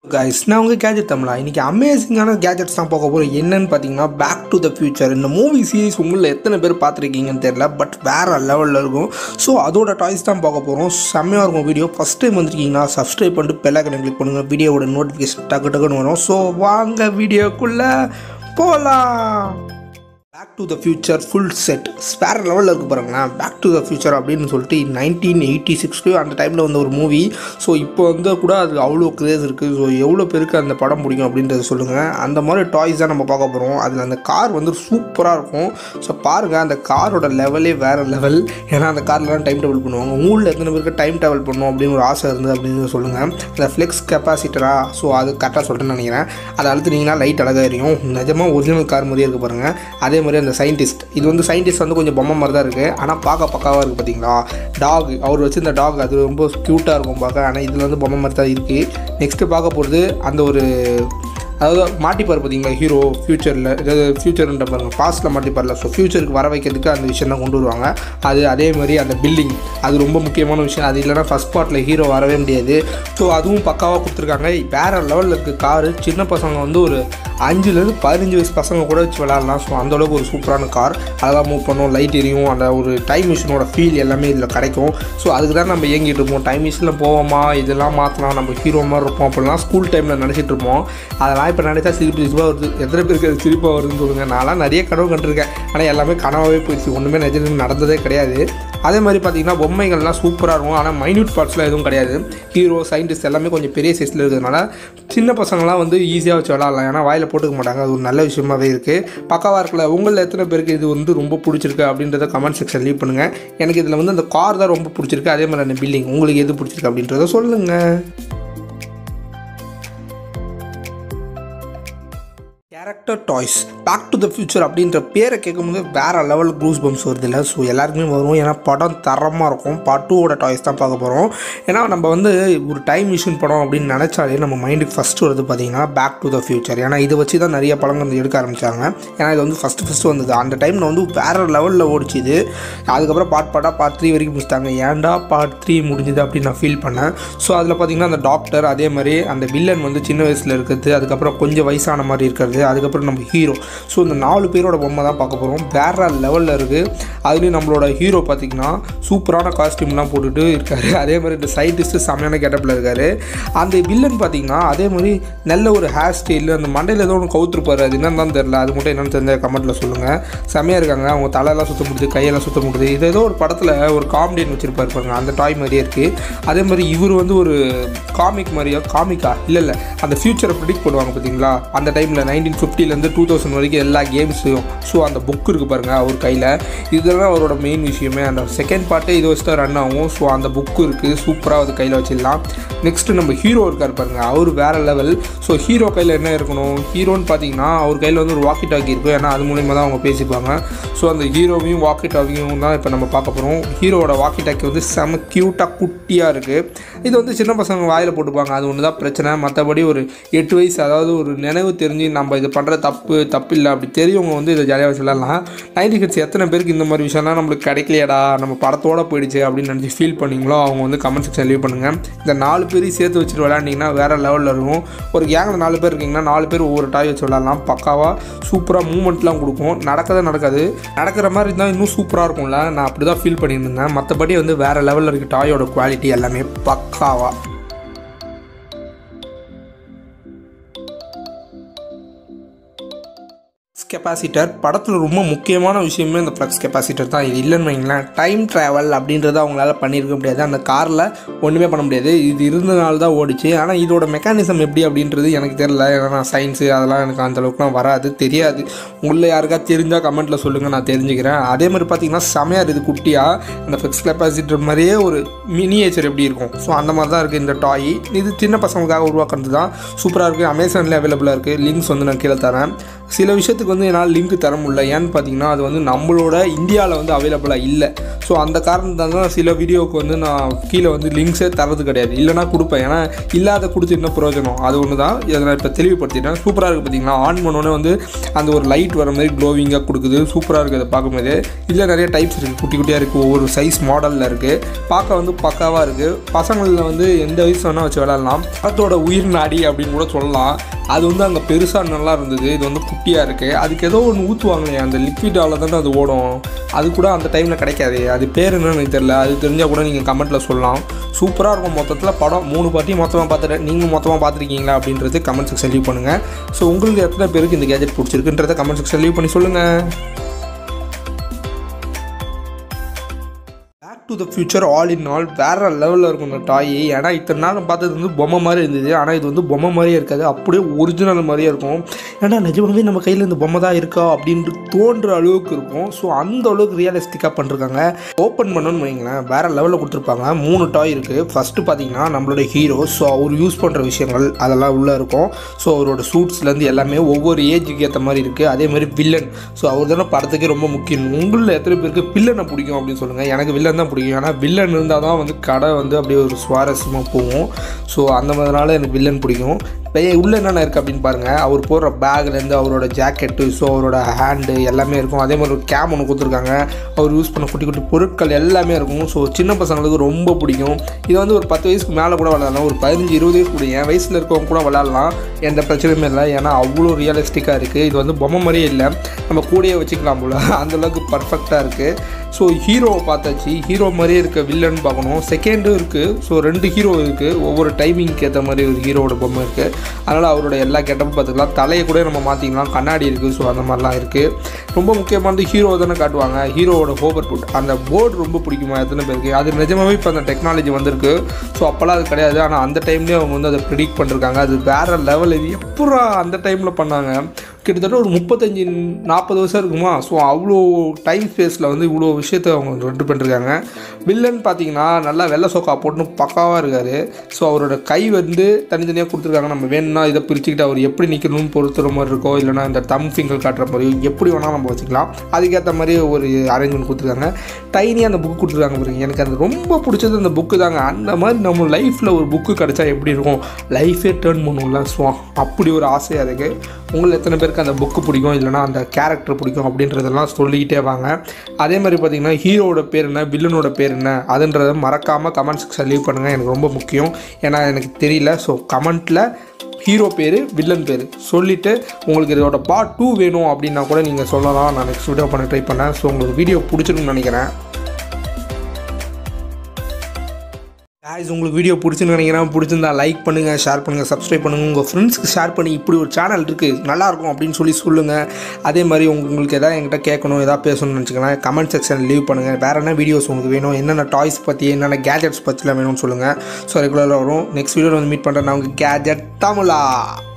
guys நான் உங்கள் gadget தமிழா இன்றைக்கி அமேசிங்கான கேஜெட்ஸ் தான் பார்க்க போகிறோம் என்னன்னு பார்த்தீங்கன்னா பேக் டு த ஃபியூச்சர் இந்த மூவி சீரிஸ் உங்களில் எத்தனை பேர் பார்த்துருக்கீங்கன்னு தெரியல பட் வேறு லெவலில் இருக்கும் ஸோ அதோட டாய்ஸ் தான் பார்க்க போகிறோம் செம்மையாக இருக்கும் வீடியோ ஃபஸ்ட் டைம் வந்திருக்கீங்கன்னா சப்ஸ்கிரைப் பண்ணிட்டு பெல்லாக்கனை கிளிக் பண்ணுங்கள் வீடியோவோட நோட்டிஃபிகேஷன் டக்கு டக்குன்னு வரும் ஸோ வாங்க வீடியோக்குள்ளே போகலாம் back to the future full set வேறு லெவலில் இருக்கு பாருங்களேன் பேக் டு த ஃபியூச்சர் அப்படின்னு சொல்லிட்டு நைன்டீன் எயிட்டி சிக்ஸ்க்கு அந்த டைமில் வந்த ஒரு மூவி ஸோ இப்போ வந்து கூட அது அவ்வளோ கிரேஸ் இருக்குது ஸோ எவ்வளோ பேருக்கு அந்த படம் பிடிக்கும் அப்படின்றத சொல்லுங்கள் அந்த மாதிரி டாய்ஸ் தான் நம்ம பார்க்க போகிறோம் அதில் அந்த கார் வந்து சூப்பராக இருக்கும் ஸோ பாருங்கள் அந்த காரோட லெவலே வேறு லெவல் ஏன்னா அந்த கார்லாம் டைம் டேபிள் பண்ணுவாங்க ஊரில் எத்தனை பேருக்கு டைம் டேபிள் பண்ணணும் அப்படின்னு ஒரு ஆசை இருந்தது அப்படின்னு சொல்லுங்கள் அந்த ஃப்ளெக்ஸ் கெப்பாசிட்டரா ஸோ அது கரெக்டாக சொல்லிட்டேன்னு நினைக்கிறேன் அதை அழுத்துனீங்கன்னா லைட் அழகாக எரியும் நிஜமாக ஒரிஜினல் கார் மாதிரியே இருக்குது பாருங்கள் அதே மாதிரி அந்த சயின்டிஸ்ட் இது வந்து சயின்டிஸ்ட் வந்து கொஞ்சம் பொம்மை மாதிரி தான் இருக்குது ஆனால் பார்க்க பக்காவாக இருக்குது பார்த்தீங்களா டாக் அவர் வச்சு இந்த டாக் அது ரொம்ப க்யூட்டாக இருக்கும் பார்க்க ஆனால் இதில் வந்து பொம்மை மாதிரி தான் இருக்குது நெக்ஸ்ட்டு பார்க்க போகிறது அந்த ஒரு அதாவது மாட்டிப்பார் பார்த்தீங்களா ஹீரோ ஃப்யூச்சரில் அதாவது ஃப்யூச்சர்ன்ற பாருங்க பாஸ்ட்டில் மாட்டிப்பார்ல ஸோ ஃப்யூச்சருக்கு வர வைக்கிறதுக்கு அந்த விஷயம் தான் கொண்டு வருவாங்க அது அதே மாதிரி அந்த பில்டிங் அது ரொம்ப முக்கியமான விஷயம் அது இல்லைனா ஃபஸ்ட் பார்ட்டில் ஹீரோ வரவே முடியாது ஸோ அதுவும் பக்காவாக கொடுத்துருக்காங்க வேறு லெவலில் இருக்குது காரு சின்ன பசங்க வந்து ஒரு அஞ்சுலேருந்து பதினஞ்சு வயசு பசங்க கூட வச்சு விளாட்லாம் ஸோ அந்தளவுக்கு ஒரு சூப்பரான கார் அழகாக மூவ் பண்ணும் லைட் எரியும் அந்த ஒரு டைம் மிஷினோட ஃபீல் எல்லாமே இதில் கிடைக்கும் ஸோ அதுக்கு தான் நம்ம இயங்கிட்டு இருப்போம் டைம் மிஷினில் போவோமா இதெல்லாம் மாற்றலாம் நம்ம ஹீரோ மாதிரி இருப்போம் அப்படிலாம் ஸ்கூல் டைமில் நினச்சிட்டு இருப்போம் அதெல்லாம் இப்போ நினச்சா சிரிப்பு சிரிப்பாக வருது எத்தனை பேருக்கு அது சிரிப்பாக வருதுன்னு சொல்லுங்கள் நான்லாம் நிறைய கனவு கண்டிருக்கேன் ஆனால் எல்லாமே கனவாகவே போயிடுச்சு ஒன்றுமே நிஜம் நடந்ததே கிடையாது அதே மாதிரி பார்த்தீங்கன்னா பொம்மைகள்லாம் சூப்பராக இருக்கும் ஆனால் மைன்யூட் பார்ட்ஸ்லாம் எதுவும் கிடையாது ஹீரோ சயின்டிஸ்ட் எல்லாமே கொஞ்சம் பெரிய சைஸில் இருக்கிறதுனால சின்ன பசங்களாம் வந்து ஈஸியாக வச்சு விளாட்லாம் ஏன்னா வாயில் போட்டுக்க மாட்டாங்க அது ஒரு நல்ல விஷயமாவே இருக்குது பக்காவாக இருக்கல உங்களில் எத்தனை பேருக்கு இது வந்து ரொம்ப பிடிச்சிருக்கு அப்படின்றத கமெண்ட் செக்ஷன் லீவ் பண்ணுங்கள் எனக்கு இதில் வந்து அந்த கார் தான் ரொம்ப பிடிச்சிருக்கு அதே மாதிரி அந்த பில்டிங் உங்களுக்கு எது பிடிச்சிருக்கு அப்படின்றத சொல்லுங்கள் character toys back to the future அப்படின்ற பேரை கேட்கும்போது வேறு லெவல் க்ரூஸ் பம்ஸ் வருது இல்லை ஸோ எல்லாருக்குமே வரும் ஏன்னா படம் தரமாக இருக்கும் பார்ட் டூவோட டாய்ஸ் தான் பார்க்க போகிறோம் ஏன்னா நம்ம வந்து ஒரு டைம் மிஷின் படம் அப்படின்னு நினச்சாலே நம்ம மைண்டுக்கு ஃபஸ்ட்டு வருது பார்த்தீங்கன்னா பேக் டு த ஃபியூச்சர் ஏன்னா இதை வச்சு தான் நிறைய படங்கள் வந்து எடுக்க ஆரம்பித்தாங்க ஏன்னா இது வந்து ஃபஸ்ட்டு ஃபஸ்ட்டு வந்தது அந்த டைமில் வந்து வேறு லெவலில் ஓடிச்சு இது அதுக்கப்புறம் பார்ட் பார்ட்டாக பார்ட் த்ரீ வரைக்கும் முடிச்சிட்டாங்க ஏன்டா பார்ட் த்ரீ முடிஞ்சுது அப்படின்னு நான் ஃபீல் பண்ணேன் ஸோ அதில் பார்த்தீங்கன்னா அந்த டாக்டர் அதே மாதிரி அந்த வில்லன் வந்து சின்ன வயசில் இருக்கிறது அதுக்கப்புறம் கொஞ்சம் வயசான மாதிரி இருக்கிறது அதுக்கப்புறம் நம்ம ஹீரோ ஸோ இந்த நாலு பேரோட பொம்மை தான் பார்க்க போகிறோம் வேற லெவலில் இருக்குது அதுலேயும் நம்மளோட ஹீரோ பார்த்திங்கன்னா சூப்பரான காஸ்டியூம்லாம் போட்டுட்டு இருக்காரு அதே மாதிரி இந்த சயின்டிஸ்ட்டு செம்மையான கெட்டப்பில் இருக்கார் அந்த வில்லன் பார்த்திங்கன்னா அதே மாதிரி நல்ல ஒரு ஹேர் ஸ்டைல் அந்த மண்டையில் ஏதோ ஒன்று கவுத்துருப்பாரு அது என்னன்னு தான் தெரில அது மட்டும் என்னென்னு தெரிஞ்ச கமெண்ட்டில் சொல்லுங்கள் செம்மையாக இருக்காங்க அவங்க தலையெல்லாம் சுத்த முடியுது கையெல்லாம் சுத்த முடியுது இது ஏதோ ஒரு படத்தில் ஒரு காமெடியன் வச்சுருப்பாரு பாருங்க அந்த டாய் மாதிரியே இருக்குது அதே மாதிரி இவர் வந்து ஒரு காமிக் மாதிரியா காமிக்கா இல்லை இல்லை அந்த ஃப்யூச்சரை ப்ரிடிக்ட் பண்ணுவாங்க பார்த்தீங்களா அந்த டைமில் நைன்டீன் ஃபிஃப்டிலேருந்து டூ தௌசண்ட் வரைக்கும் எல்லா கேம்ஸையும் ஸோ அந்த புக் இருக்குது பாருங்கள் அவர் கையில் இதெல்லாம் அவரோட மெயின் விஷயமே அந்த செகண்ட் பார்ட்டே இது வச்சு தான் ரன் ஆகும் ஸோ அந்த புக்கு இருக்குது சூப்பராக அது கையில் வச்சிடலாம் நெக்ஸ்ட்டு நம்ம ஹீரோ இருக்கார் பாருங்கள் அவர் வேறு லெவல் ஸோ ஹீரோ கையில் என்ன இருக்கணும் ஹீரோன்னு பார்த்தீங்கன்னா அவர் கையில் வந்து ஒரு வாக்கி டாக்கி இருக்கும் ஏன்னா அது மூலிமா தான் அவங்க பேசிப்பாங்க ஸோ அந்த ஹீரோவையும் வாக்கி டாக்கியும் தான் இப்போ நம்ம பார்க்க போகிறோம் ஹீரோவோட வாக்கி டாக்கி வந்து செம க்யூட்டாக குட்டியாக இருக்குது இது வந்து சின்ன பசங்க வாயில் போட்டுப்பாங்க அது ஒன்று தான் பிரச்சனை மற்றபடி ஒரு எட்டு வயசு அதாவது ஒரு நினைவு தெரிஞ்சு நம்ம இது பண்ணுற தப்பு தப்பு இல்லை அப்படி தெரியவங்க வந்து இதை ஜாலியாக சொல்லலாம் நைன்டி கிட்ஸ் எத்தனை பேருக்கு இந்த மாதிரி விஷயம்லாம் நம்மளுக்கு கிடைக்கலையடா நம்ம படத்தோட போயிடுச்சு அப்படின்னு நினச்சி ஃபீல் பண்ணீங்களோ அவங்க வந்து கமெண்ட் செக்ஷன் லீவ் பண்ணுங்கள் இந்த நாலு பேரையும் சேர்த்து வச்சுட்டு விளையாண்டிங்கன்னா வேறு லெவலில் இருக்கும் ஒரு கேங்கில் நாலு பேர் இருக்கீங்கன்னா நாலு பேர் ஒவ்வொரு டாய் வச்சு விளாட்லாம் பக்காவாக சூப்பராக மூமெண்ட்லாம் கொடுக்கும் நடக்கவே நடக்காது நடக்கிற மாதிரி இருந்தால் இன்னும் சூப்பராக இருக்கும்ல நான் அப்படி தான் ஃபீல் பண்ணியிருந்தேன் மற்றபடி வந்து வேறு லெவலில் இருக்க டாயோட குவாலிட்டி எல்லாமே பக்காவாக கெப்பாசிட்டர் படத்தில் ரொம்ப முக்கியமான விஷயமே இந்த ஃப்ளக்ஸ் கெப்பாசிட்டர் தான் இது இல்லைன்னு வைங்களேன் டைம் ட்ராவல் அப்படின்றத அவங்களால பண்ணியிருக்க முடியாது அந்த காரில் ஒன்றுமே பண்ண முடியாது இது இருந்தனால தான் ஓடிச்சு ஆனால் இதோட மெக்கானிசம் எப்படி அப்படின்றது எனக்கு தெரியல ஏன்னா நான் சயின்ஸு அதெல்லாம் எனக்கு அந்த அளவுக்குலாம் வராது தெரியாது உள்ள யாருக்கா தெரிஞ்சால் கமெண்ட்டில் சொல்லுங்கள் நான் தெரிஞ்சுக்கிறேன் அதே மாதிரி பார்த்தீங்கன்னா செமையாக இருக்குது குட்டியாக அந்த ஃப்ளெக்ஸ் கெப்பாசிட்டர் மாதிரியே ஒரு மினியேச்சர் எப்படி இருக்கும் ஸோ அந்த மாதிரி தான் இருக்குது இந்த டாய் இது சின்ன பசங்களுக்காக உருவாக்குறது தான் சூப்பராக இருக்குது அமேசானில் அவைலபிளாக இருக்குது லிங்க்ஸ் வந்து நான் கீழே தரேன் சில விஷயத்துக்கு வந்து வந்து என்னால் லிங்க் தர முடியல ஏன்னு பார்த்தீங்கன்னா அது வந்து நம்மளோட இந்தியாவில் வந்து அவைலபிளாக இல்லை ஸோ அந்த காரணத்தால் தான் சில வீடியோவுக்கு வந்து நான் கீழே வந்து லிங்க்ஸே தரது கிடையாது இல்லைனா கொடுப்பேன் ஏன்னா இல்லாத கொடுத்து என்ன பிரயோஜனம் அது ஒன்று தான் இதை நான் இப்போ தெளிவுபடுத்திட்டேன் சூப்பராக இருக்குது பார்த்தீங்கன்னா ஆன் பண்ணோன்னே வந்து அந்த ஒரு லைட் வர மாதிரி க்ளோவிங்காக கொடுக்குது சூப்பராக இருக்குது அதை பார்க்கும்போது இதில் நிறைய டைப்ஸ் இருக்குது குட்டி குட்டியாக இருக்குது ஒவ்வொரு சைஸ் மாடலில் இருக்குது பார்க்க வந்து பக்காவாக இருக்குது பசங்களில் வந்து எந்த வயசு வேணால் வச்சு விளாட்லாம் படத்தோட உயிர் நாடி அப்படின்னு கூட சொல்லலாம் அது வந்து அங்கே பெருசாக நல்லா இருந்தது இது வந்து குட்டியாக இருக்குது அதுக்கு ஏதோ ஒன்று ஊற்றுவாங்களே அந்த லிக்விடாவில் தானே அது ஓடும் அது கூட அந்த டைமில் கிடைக்காது அது பேர் என்னன்னு எனக்கு தெரியல அது தெரிஞ்சால் கூட நீங்கள் கமெண்ட்டில் சொல்லலாம் சூப்பராக இருக்கும் மொத்தத்தில் படம் மூணு பார்ட்டியும் மொத்தமாக பார்த்துட்டு நீங்கள் மொத்தமாக பார்த்துருக்கீங்களா அப்படின்றது கமெண்ட் செக்ஷன் லீவ் பண்ணுங்கள் ஸோ உங்களுக்கு எத்தனை பேருக்கு இந்த கேஜெட் பிடிச்சிருக்குன்றதை கமெண்ட் செக்ஷன் லீவ் பண்ணி சொல்லுங்கள் back to the future all in all வேறு லெவலில் இருக்கும் இந்த டாய் ஏன்னா இத்தனை நாள் பார்த்தது வந்து பொம்மை மாதிரி இருந்தது ஆனால் இது வந்து பொம்மை மாதிரியே இருக்காது அப்படியே ஒரிஜினல் மாதிரியே இருக்கும் ஏன்னா நிஜமாவே நம்ம கையில் இந்த பொம்மை தான் இருக்கா அப்படின்ட்டு தோன்ற அளவுக்கு இருக்கும் ஸோ அந்த அளவுக்கு ரியலிஸ்டிக்காக பண்ணிருக்காங்க ஓப்பன் பண்ணணும்னு வைங்களேன் வேறு லெவலில் கொடுத்துருப்பாங்க மூணு டாய் இருக்குது ஃபஸ்ட்டு பார்த்தீங்கன்னா நம்மளோட ஹீரோ ஸோ அவர் யூஸ் பண்ணுற விஷயங்கள் அதெல்லாம் உள்ளே இருக்கும் ஸோ அவரோட சூட்ஸ்லேருந்து எல்லாமே ஒவ்வொரு ஏஜுக்கு ஏற்ற மாதிரி இருக்குது அதே மாதிரி வில்லன் ஸோ அவர் தானே படத்துக்கே ரொம்ப முக்கியம் உங்களில் எத்தனை பேருக்கு வில்லனை பிடிக்கும் அப்படின்னு சொல்லுங்கள் எனக்கு வில்லன் தான் பிடிக்கும் ஏன்னா வில்லன் இருந்தால் தான் வந்து கடை வந்து அப்படியே ஒரு சுவாரஸ்யமாக போகும் ஸோ அந்த மாதிரினால எனக்கு வில்லன் பிடிக்கும் இப்போ உள்ளே என்னென்ன இருக்குது அப்படின்னு பாருங்கள் அவர் போடுற பேக்லேருந்து அவரோட ஜாக்கெட்டு ஸோ அவரோட ஹேண்டு எல்லாமே இருக்கும் அதே மாதிரி ஒரு கேம் ஒன்று கொடுத்துருக்காங்க அவர் யூஸ் பண்ண குட்டி குட்டி பொருட்கள் எல்லாமே இருக்கும் ஸோ சின்ன பசங்களுக்கு ரொம்ப பிடிக்கும் இது வந்து ஒரு பத்து வயசுக்கு மேலே கூட விளாட்லாம் ஒரு பதினஞ்சு இருபது வயசு கூட என் வயசில் இருக்கவங்க கூட விளாட்லாம் எந்த பிரச்சனையுமே இல்லை ஏன்னா அவ்வளோ ரியலிஸ்டிக்காக இருக்குது இது வந்து பொம்மை மாதிரியே இல்லை நம்ம கூடயே வச்சுக்கலாம் போல் அந்தளவுக்கு பர்ஃபெக்டாக இருக்குது ஸோ ஹீரோவை பார்த்தாச்சு ஹீரோ மாதிரியே இருக்க வில்லன் பார்க்கணும் செகண்டும் இருக்குது ஸோ ரெண்டு ஹீரோ இருக்குது ஒவ்வொரு டைமிங்க்கு ஏற்ற மாதிரி ஒரு ஹீரோவோட பொம்மை இருக்குது அதனால் அவரோட எல்லா கெட்டப்பும் பார்த்துக்கலாம் தலையை கூட நம்ம மாற்றிக்கலாம் கண்ணாடி இருக்குது ஸோ அந்த மாதிரிலாம் இருக்குது ரொம்ப முக்கியமானது ஹீரோ தானே காட்டுவாங்க ஹீரோவோட ஹோவர் புட் அந்த போர்டு ரொம்ப பிடிக்குமா எத்தனை பேருக்கு அது நிஜமாவே இப்போ அந்த டெக்னாலஜி வந்திருக்கு ஸோ அப்போல்லாம் அது கிடையாது ஆனால் அந்த டைம்லேயே அவங்க வந்து அதை ப்ரிடிக்ட் பண்ணிருக்காங்க அது வேறு லெவல் இது எப்படா அந்த டைமில் பண்ணாங்க கிட்டத்தட்ட ஒரு முப்பத்தஞ்சு நாற்பது வருஷம் இருக்குமா ஸோ அவ்வளோ டைம் ஸ்பேஸில் வந்து இவ்வளோ விஷயத்த அவங்க ரெண்டு பண்ணிருக்காங்க வில்லன் பார்த்தீங்கன்னா நல்லா வெள்ளை சோக்கா போட்டுன்னு பக்காவாக இருக்கார் ஸோ அவரோட கை வந்து தனித்தனியாக கொடுத்துருக்காங்க நம்ம வேணும்னா இதை பிரிச்சுக்கிட்டு அவர் எப்படி நிற்கணும்னு பொறுத்துற மாதிரி இருக்கோ இல்லைனா இந்த தம் ஃபிங்கர் காட்டுற மாதிரி எப்படி வேணால் நம்ம வச்சுக்கலாம் அதுக்கேற்ற மாதிரி ஒரு அரேஞ்ச்மெண்ட் கொடுத்துருக்காங்க டைனியாக அந்த புக் கொடுத்துருக்காங்க பாருங்க எனக்கு அது ரொம்ப பிடிச்சது அந்த புக்கு தாங்க அந்த மாதிரி நம்ம லைஃப்பில் ஒரு புக்கு கிடச்சா எப்படி இருக்கும் லைஃபே டேர்ன் பண்ணும்ல ஸோ அப்படி ஒரு ஆசையாக இருக்குது உங்களை எத்தனை பேருக்கு அந்த புக்கு பிடிக்கும் இல்லைனா அந்த கேரக்டர் பிடிக்கும் அப்படின்றதெல்லாம் சொல்லிக்கிட்டே வாங்க அதே மாதிரி பார்த்தீங்கன்னா ஹீரோவோட பேர் என்ன வில்லனோட பேர் என்ன அதுன்றதை மறக்காமல் கமெண்ட் செக்ஷன் லீவ் பண்ணுங்கள் எனக்கு ரொம்ப முக்கியம் ஏன்னா எனக்கு தெரியல ஸோ கமெண்ட்டில் ஹீரோ பேர் வில்லன் பேர் சொல்லிவிட்டு உங்களுக்கு இதோட பார்ட் டூ வேணும் அப்படின்னா கூட நீங்கள் சொல்லலாம் நான் நெக்ஸ்ட் வீடியோ பண்ண ட்ரை பண்ணேன் ஸோ உங்களுக்கு வீடியோ பிடிச்சிருக்குன்னு நினைக்கிறேன் guys உங்களுக்கு வீடியோ பிடிச்சுன்னு நினைக்கிறேன் பிடிச்சிருந்தா லைக் பண்ணுங்கள் ஷேர் பண்ணுங்கள் சப்ஸ்கிரைப் பண்ணுங்கள் உங்கள் ஃப்ரெண்ட்ஸ்க்கு ஷேர் பண்ணி இப்படி ஒரு சேனல் இருக்குது நல்லாயிருக்கும் அப்படின்னு சொல்லி சொல்லுங்கள் அதே மாதிரி உங்களுக்கு எதாவது என்கிட்ட கேட்கணும் எதாவது பேசணும்னு நினச்சிக்கலாம் கமெண்ட் செக்ஷன் லீவ் பண்ணுங்கள் வேறு என்ன வீடியோஸ் உங்களுக்கு வேணும் என்னென்ன டாய்ஸ் பற்றி என்னென்ன கேஜெட்ஸ் பற்றிலாம் வேணும்னு சொல்லுங்கள் ஸோ ரெகுலராக வரும் நெக்ஸ்ட் வீடியோவில் வந்து மீட் பண்ணுறேன் நான் உங்கள் கேஜெட் தமிழா